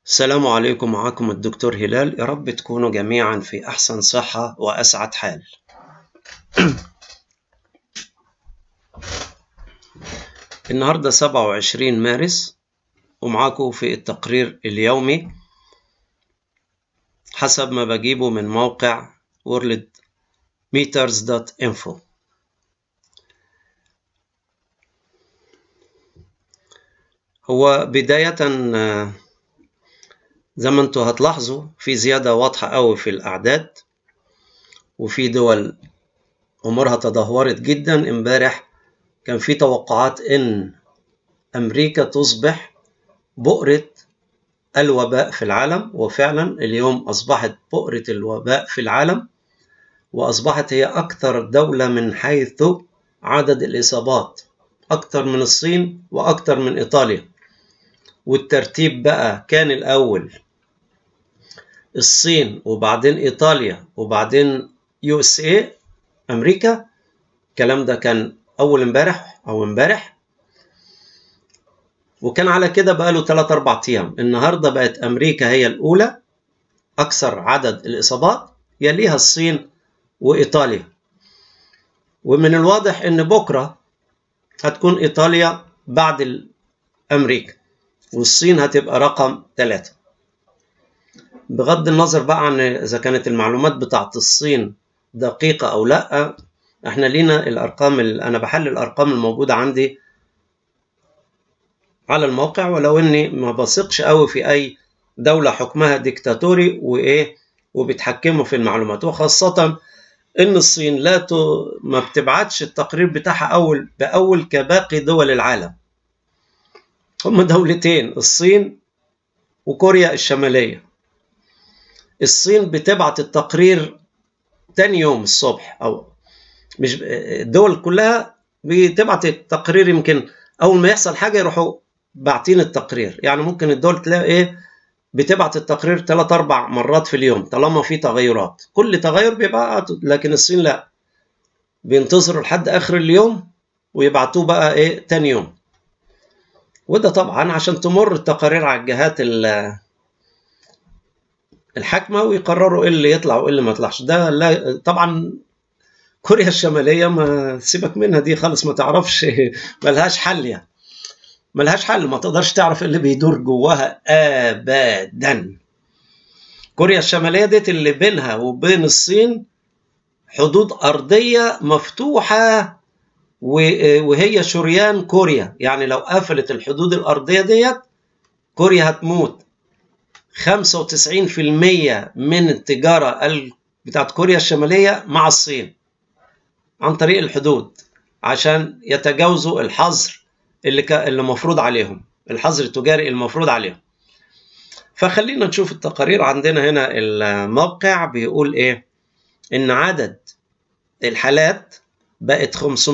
السلام عليكم معكم الدكتور هلال يا رب تكونوا جميعا في أحسن صحة وأسعد حال النهاردة 27 مارس ومعاكم في التقرير اليومي حسب ما بجيبه من موقع worldmeters.info هو بداية زي ما انتوا هتلاحظوا في زيادة واضحة قوي في الأعداد وفي دول أمورها تدهورت جدا امبارح كان في توقعات إن أمريكا تصبح بؤرة الوباء في العالم وفعلا اليوم أصبحت بؤرة الوباء في العالم وأصبحت هي أكثر دولة من حيث عدد الإصابات أكثر من الصين وأكثر من إيطاليا والترتيب بقى كان الأول الصين وبعدين إيطاليا وبعدين يو اس اي أمريكا الكلام ده كان أول امبارح أو امبارح وكان على كده بقى له 3 4 أيام النهاردة بقت أمريكا هي الأولى أكثر عدد الإصابات يليها الصين وإيطاليا ومن الواضح إن بكرة هتكون إيطاليا بعد أمريكا والصين هتبقى رقم ثلاثة بغض النظر بقى عن إذا كانت المعلومات بتاعت الصين دقيقة أو لأ احنا لينا الأرقام اللي أنا بحل الأرقام الموجودة عندي على الموقع ولو إني ما بثقش قوي في أي دولة حكمها ديكتاتوري وإيه وبيتحكموا في المعلومات وخاصة إن الصين لا ت... ما بتبعتش التقرير بتاعها أول بأول كباقي دول العالم هم دولتين الصين وكوريا الشمالية الصين بتبعت التقرير تاني يوم الصبح أو مش الدول كلها بتبعت التقرير يمكن أول ما يحصل حاجة يروحوا باعتين التقرير يعني ممكن الدول تلاقي إيه بتبعت التقرير ثلاث أربع مرات في اليوم طالما في تغيرات كل تغير بيبقى لكن الصين لا بينتظروا لحد آخر اليوم ويبعتوه بقى إيه تاني يوم وده طبعا عشان تمر التقارير على الجهات الحاكمة ويقرروا ايه اللي يطلع وايه اللي ما يطلعش ده لا طبعا كوريا الشمالية ما سيبك منها دي خالص ما تعرفش ملهاش حل يعني ملهاش حل ما تقدرش تعرف اللي بيدور جواها ابدا كوريا الشمالية ديت اللي بينها وبين الصين حدود أرضية مفتوحة وهي شريان كوريا يعني لو قفلت الحدود الأرضية ديت كوريا هتموت 95% من التجارة بتاعت كوريا الشمالية مع الصين عن طريق الحدود عشان يتجاوزوا الحظر اللي ك... اللي مفروض عليهم الحظر التجاري المفروض عليهم فخلينا نشوف التقارير عندنا هنا الموقع بيقول ايه ان عدد الحالات بقت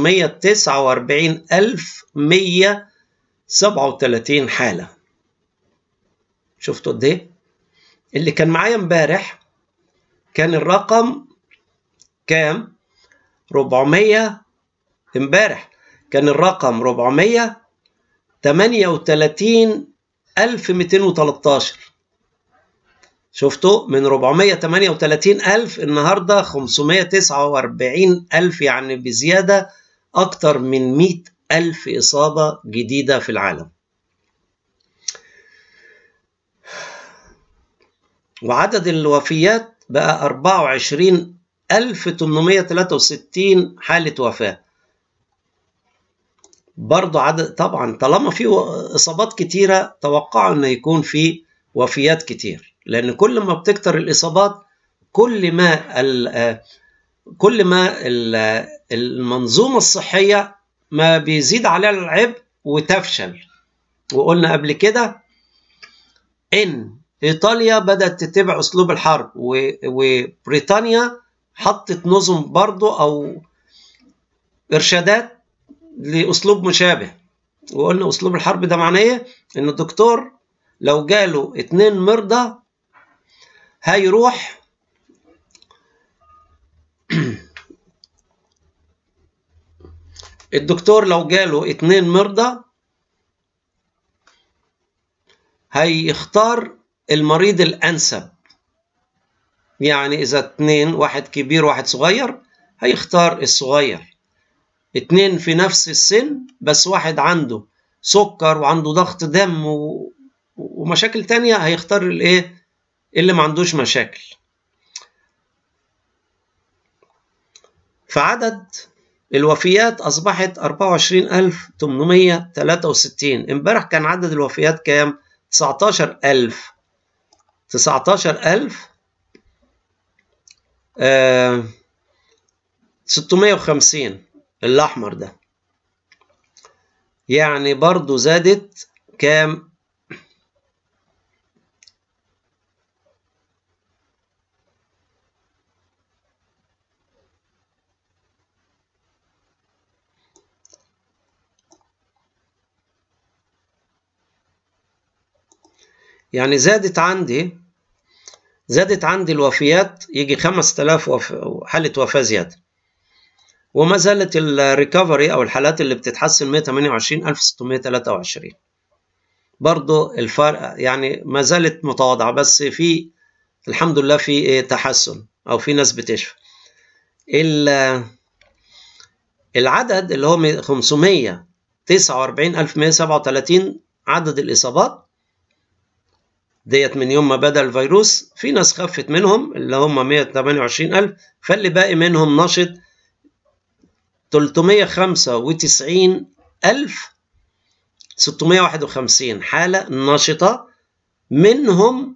549137 حالة شفتوا قد ايه؟ اللي كان معايا امبارح كان الرقم كام؟ 400 امبارح كان الرقم 438213 شفتوا من 438 ألف النهاردة 549 ألف يعني بزيادة أكتر من 100 ألف إصابة جديدة في العالم وعدد الوفيات بقى 24863 حالة وفاة برضو عدد طبعا طالما في إصابات كتيرة توقعوا أن يكون في وفيات كتير لان كل ما بتكتر الاصابات كل ما ال كل ما ال المنظومه الصحيه ما بيزيد عليها العبء وتفشل وقلنا قبل كده ان ايطاليا بدات تتبع اسلوب الحرب وبريطانيا حطت نظم برضو او ارشادات لاسلوب مشابه وقلنا اسلوب الحرب ده معناه ايه ان الدكتور لو جاله اتنين مرضى هيروح الدكتور لو جاله اتنين مرضى هيختار المريض الأنسب يعني إذا اتنين واحد كبير واحد صغير هيختار الصغير اتنين في نفس السن بس واحد عنده سكر وعنده ضغط دم و... ومشاكل تانية هيختار الايه اللي ما عندوش مشاكل فعدد الوفيات أصبحت 24863 امبارح كان عدد الوفيات كام؟ 19000 19000 آه 650 الأحمر ده يعني برضو زادت كام يعني زادت عندي زادت عندي الوفيات يجي 5000 وف... حالة وفاة زيادة وما زالت الريكفري أو الحالات اللي بتتحسن 128623 برضو الفرق يعني ما زالت متواضعة بس في الحمد لله في تحسن أو في ناس بتشفى العدد اللي هو 549137 عدد الإصابات ديت من يوم ما بدا الفيروس في ناس خفت منهم اللي هم 128000 فاللي باقي منهم نشط 395651 حالة نشطة منهم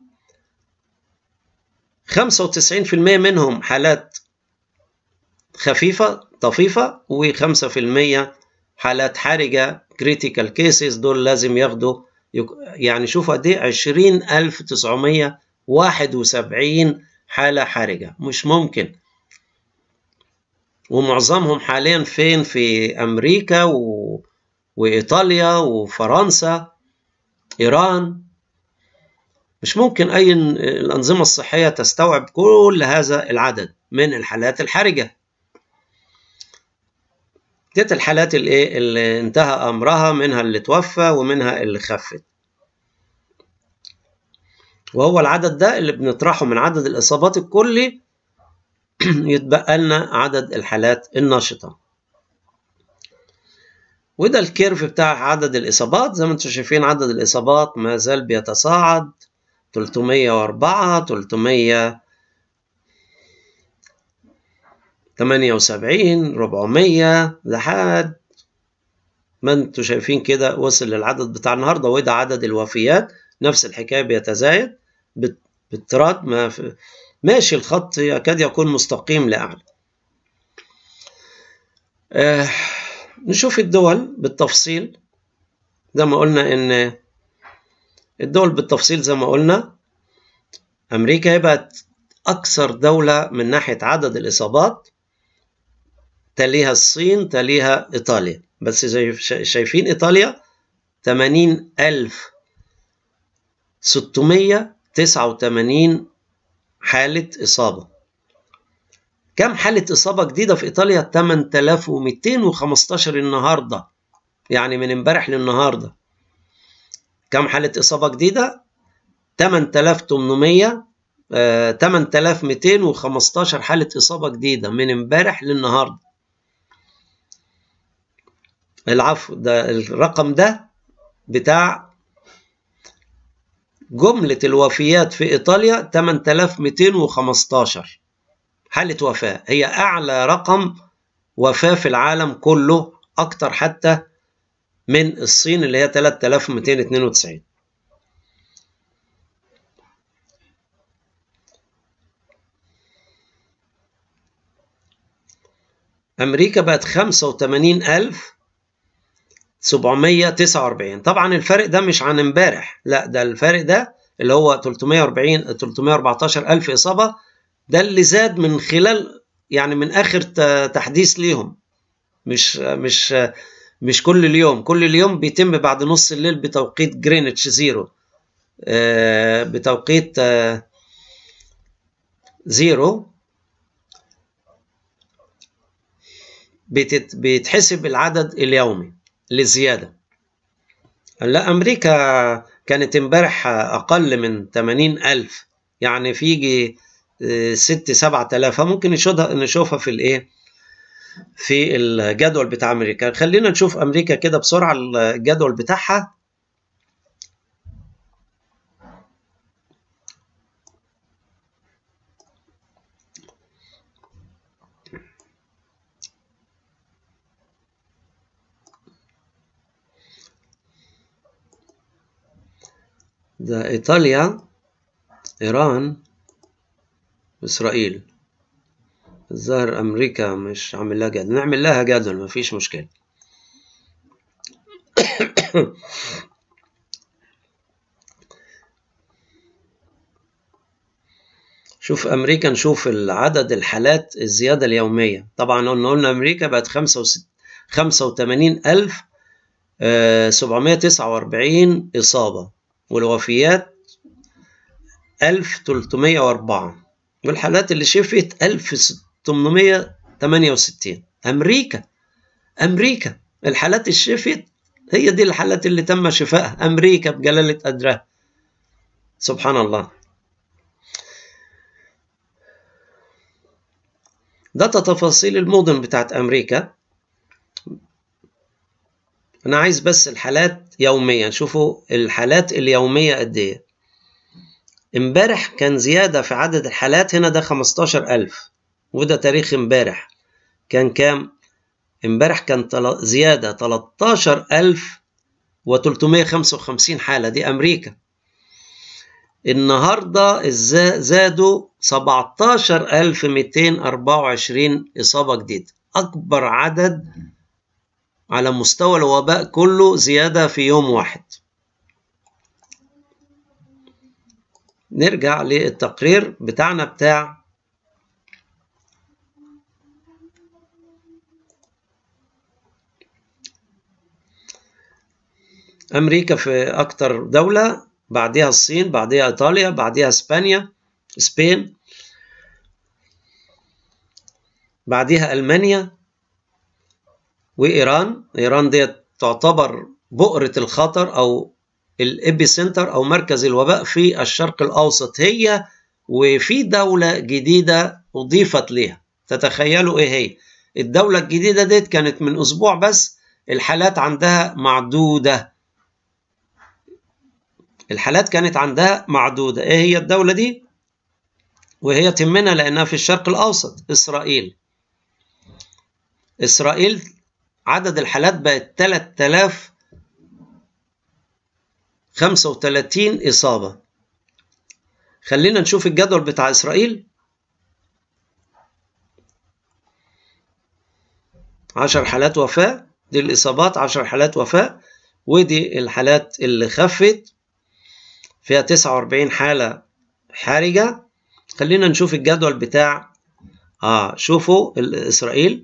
95% منهم حالات خفيفة طفيفة و5% حالات حرجة critical cases دول لازم ياخدوا يعني شوفوا قد ايه 20971 حالة حرجة مش ممكن ومعظمهم حاليا فين في أمريكا و... وإيطاليا وفرنسا إيران مش ممكن أي الأنظمة الصحية تستوعب كل هذا العدد من الحالات الحرجة ديت الحالات اللي, اللي انتهى أمرها منها اللي توفى ومنها اللي خفت وهو العدد ده اللي بنطرحه من عدد الإصابات الكلي يتبقى لنا عدد الحالات النشطة وده الكيرف بتاع عدد الإصابات زي ما انتم شايفين عدد الإصابات ما زال بيتصاعد 304 300 78 400 لحد ما انتم شايفين كده وصل للعدد بتاع النهارده وده عدد الوفيات نفس الحكايه بيتزايد بالتراد ما في ماشي الخط يكاد يكون مستقيم لاعلى آه نشوف الدول بالتفصيل زي ما قلنا ان الدول بالتفصيل زي ما قلنا امريكا هي بقت اكثر دوله من ناحيه عدد الاصابات تليها الصين تليها إيطاليا بس زي شايفين إيطاليا 80689 حالة إصابة كم حالة إصابة جديدة في إيطاليا 8215 النهاردة يعني من امبارح للنهاردة كم حالة إصابة جديدة 8800 آه 8215 حالة إصابة جديدة من امبارح للنهاردة العفو ده الرقم ده بتاع جملة الوفيات في إيطاليا 8215 حالة وفاة هي أعلى رقم وفاة في العالم كله أكتر حتى من الصين اللي هي 3292 أمريكا بقت 85000 749 طبعا الفرق ده مش عن امبارح لا ده الفرق ده اللي هو 340 314 ألف إصابة ده اللي زاد من خلال يعني من آخر تحديث ليهم مش مش مش كل اليوم كل اليوم بيتم بعد نص الليل بتوقيت جرينتش زيرو بتوقيت زيرو بيتحسب العدد اليومي للزيادة لا أمريكا كانت امبارح أقل من 80 ألف يعني في يجي ست سبعة آلاف ممكن نشوفها نشوفها في الإيه في الجدول بتاع أمريكا خلينا نشوف أمريكا كده بسرعة الجدول بتاعها ده إيطاليا إيران إسرائيل الظاهر أمريكا مش عامل لها جدول نعمل لها جدول مفيش مشكلة شوف أمريكا نشوف عدد الحالات الزيادة اليومية طبعا قلنا قلنا أمريكا بقت خمسة وتمانين ألف سبعمية تسعة وأربعين إصابة والوفيات 1304 والحالات اللي شفت 1868 أمريكا أمريكا الحالات اللي شفت هي دي الحالات اللي تم شفائها أمريكا بجلالة قدرها سبحان الله ده تفاصيل المدن بتاعت أمريكا أنا عايز بس الحالات يوميا شوفوا الحالات اليومية قد إيه امبارح كان زيادة في عدد الحالات هنا ده 15000 وده تاريخ امبارح كان كام؟ امبارح كان زيادة 13355 حالة دي أمريكا النهاردة زادوا 17224 إصابة جديدة أكبر عدد على مستوى الوباء كله زيادة في يوم واحد نرجع للتقرير بتاعنا بتاع أمريكا في أكتر دولة بعدها الصين بعدها إيطاليا بعدها إسبانيا سبين بعدها ألمانيا وإيران إيران دي تعتبر بؤرة الخطر أو الإبي سنتر أو مركز الوباء في الشرق الأوسط هي وفي دولة جديدة أضيفت لها تتخيلوا إيه هي الدولة الجديدة ديت كانت من أسبوع بس الحالات عندها معدودة الحالات كانت عندها معدودة إيه هي الدولة دي وهي تمنا لأنها في الشرق الأوسط إسرائيل إسرائيل عدد الحالات بقت 3000 35 إصابة خلينا نشوف الجدول بتاع إسرائيل عشر حالات وفاة دي الإصابات عشر حالات وفاة ودي الحالات اللي خفت فيها 49 حالة حرجة خلينا نشوف الجدول بتاع آه شوفوا إسرائيل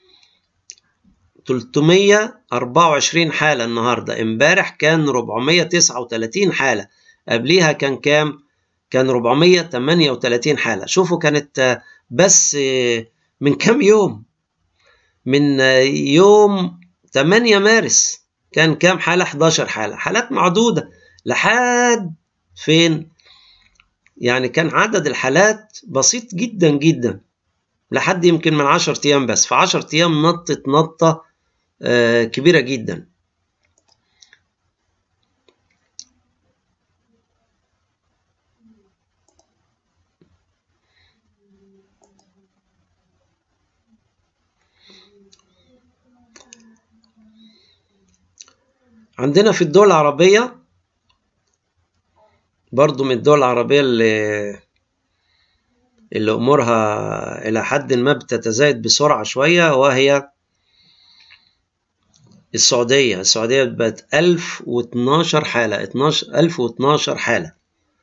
324 حالة النهاردة امبارح كان 439 حالة قبليها كان كام؟ كان 438 حالة شوفوا كانت بس من كام يوم من يوم 8 مارس كان كام حالة 11 حالة حالات معدودة لحد فين يعني كان عدد الحالات بسيط جدا جدا لحد يمكن من 10 ايام بس في 10 ايام نطت نطه آه كبيره جدا عندنا في الدول العربية برضو من الدول العربية اللي اللي أمورها إلى حد ما بتتزايد بسرعة شوية وهي السعودية السعودية بقت 1012 حالة 12 1012 حالة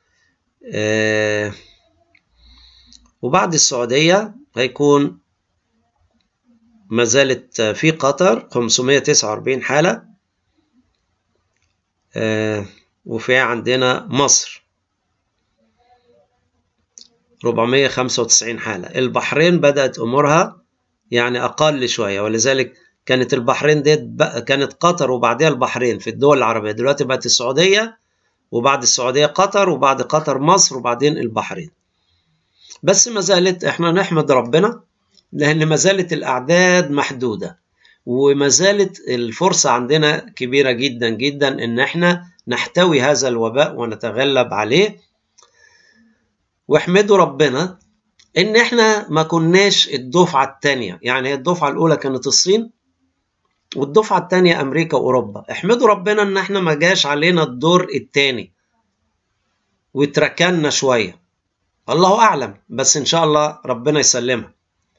آه وبعد السعودية هيكون ما زالت في قطر 549 حالة آه وفي عندنا مصر 495 حالة البحرين بدأت أمورها يعني أقل شوية ولذلك كانت البحرين ديت كانت قطر وبعدها البحرين في الدول العربية دلوقتي بقت السعودية وبعد السعودية قطر وبعد قطر مصر وبعدين البحرين بس ما زالت احنا نحمد ربنا لأن ما زالت الأعداد محدودة وما زالت الفرصة عندنا كبيرة جدا جدا إن احنا نحتوي هذا الوباء ونتغلب عليه واحمدوا ربنا إن احنا ما كناش الدفعة الثانية يعني الدفعة الأولى كانت الصين والدفعة الثانية أمريكا وأوروبا احمدوا ربنا إن احنا ما جاش علينا الدور الثاني واتركنا شوية الله أعلم بس إن شاء الله ربنا يسلمها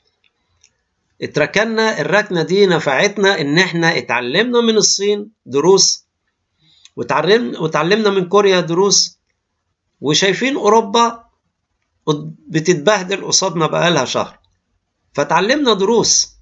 اتركنا الركنة دي نفعتنا إن احنا اتعلمنا من الصين دروس وتعلمنا وتعلمنا من كوريا دروس وشايفين أوروبا بتتبهدل قصادنا بقالها شهر فتعلمنا دروس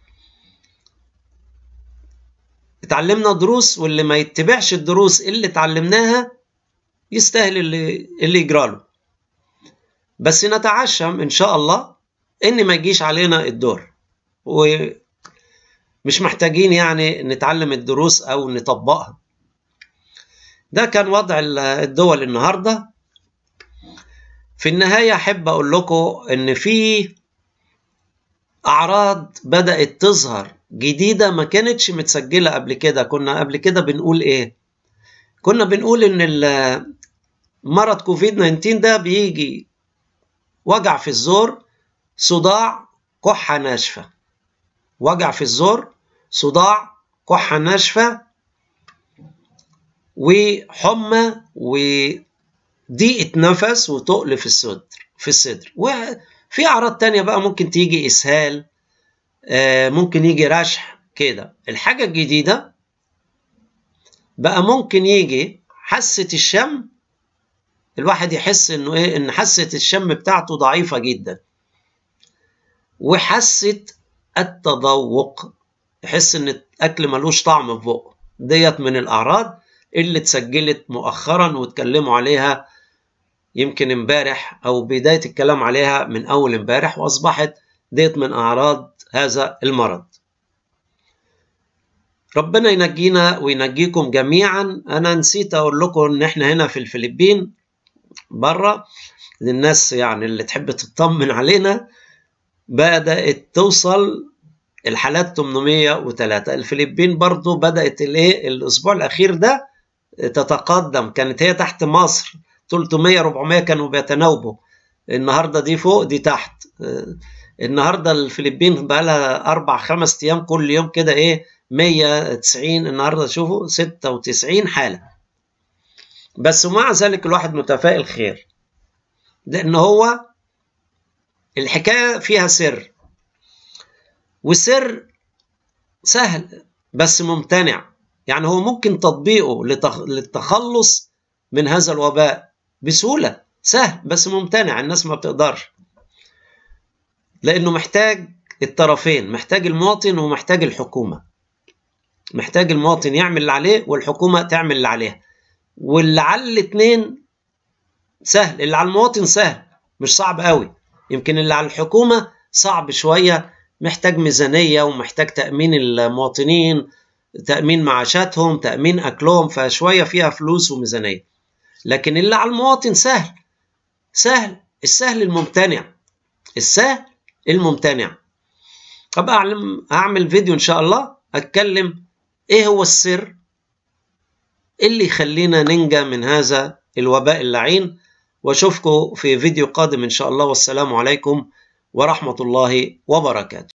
اتعلمنا دروس واللي ما يتبعش الدروس اللي اتعلمناها يستاهل اللي اللي يجراله بس نتعشم ان شاء الله ان ما يجيش علينا الدور ومش محتاجين يعني نتعلم الدروس او نطبقها ده كان وضع الدول النهارده في النهايه احب اقول لكم ان في اعراض بدات تظهر جديده ما كانتش متسجله قبل كده كنا قبل كده بنقول ايه كنا بنقول ان مرض كوفيد 19 ده بيجي وجع في الزور صداع كحه ناشفه وجع في الزور صداع كحه ناشفه وحمى وضيقه نفس وتقل في الصدر في الصدر وفي اعراض تانية بقى ممكن تيجي اسهال ممكن يجي رشح كده الحاجه الجديده بقى ممكن يجي حاسه الشم الواحد يحس انه ايه ان حاسه الشم بتاعته ضعيفه جدا وحاسه التذوق يحس ان الاكل ملوش طعم في بقه ديت من الاعراض اللي اتسجلت مؤخرا واتكلموا عليها يمكن امبارح او بدايه الكلام عليها من اول امبارح واصبحت ديت من اعراض هذا المرض ربنا ينجينا وينجيكم جميعا انا نسيت اقول لكم ان احنا هنا في الفلبين بره للناس يعني اللي تحب تطمن علينا بدات توصل الحالات 803 الفلبين برضو بدات الايه الاسبوع الاخير ده تتقدم كانت هي تحت مصر 300 400 كانوا بيتناوبوا النهارده دي فوق دي تحت النهارده الفلبين بقى لها اربع خمس ايام كل يوم كده ايه 190 النهارده شوفوا 96 حاله بس ومع ذلك الواحد متفائل خير لان هو الحكايه فيها سر والسر سهل بس ممتنع يعني هو ممكن تطبيقه للتخلص من هذا الوباء بسهوله سهل بس ممتنع الناس ما بتقدرش لانه محتاج الطرفين محتاج المواطن ومحتاج الحكومه محتاج المواطن يعمل اللي عليه والحكومه تعمل اللي عليها واللي على الاثنين سهل اللي على المواطن سهل مش صعب قوي يمكن اللي على الحكومه صعب شويه محتاج ميزانيه ومحتاج تامين المواطنين تامين معاشاتهم تامين اكلهم فشويه فيها فلوس وميزانيه لكن اللي على المواطن سهل سهل السهل الممتنع السهل الممتنع طب أعلم أعمل فيديو إن شاء الله أتكلم إيه هو السر اللي يخلينا ننجى من هذا الوباء اللعين وأشوفكم في فيديو قادم إن شاء الله والسلام عليكم ورحمة الله وبركاته